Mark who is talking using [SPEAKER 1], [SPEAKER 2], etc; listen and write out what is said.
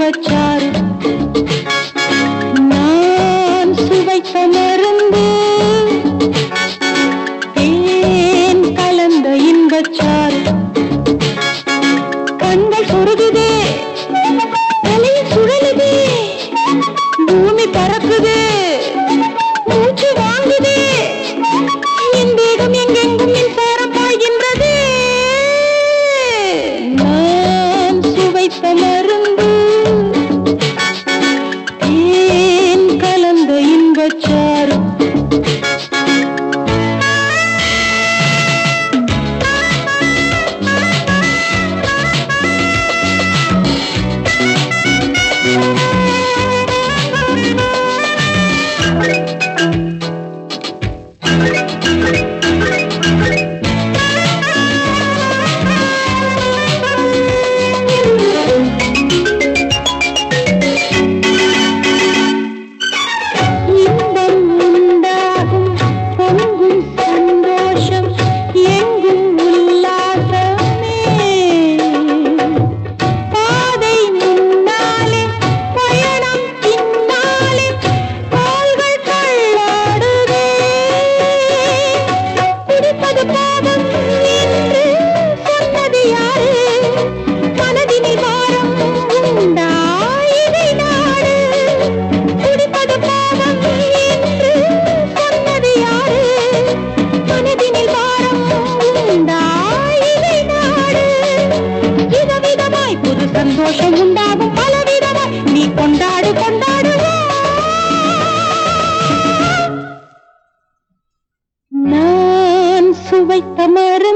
[SPEAKER 1] இன்பச்சாறு நான் சுவைத்த மருந்து தேன் கலந்த இன்பச்சாறு கண்கள் சொருகுதே தலை சுழலுதே பூமி பறக்குதே மூச்சு வாங்குதே என் வேகம் எங்கெங்கும் மின்சாரம் பாய்கின்றது நான் சுவைத்த மருந்து தேன் கலந்த இன்பச்சாறு இன்பம் உண்டாகும் பொங்கும் சந்தோஷம் எங்கும் உல்லாசமே பாதை முன்னாலே பயணம் பின்னாலே கால்கள் தள்ளாடுதே குடிப்பது பாவம் என்று சொன்னது யாரு மனதினில் வாரம் உண்டா இதை நாடு குடிப்பது பாவம் என்று சொன்னது யாரு மனதினில் வாரம் உண்டா இதை நாடு விதவிதமாய் புது சந்தோஷம் உண்டாகும் பலவிதமாய் நீ கொண்டாடு கொண்டாடுவா நான் சுவைத்த மருந்து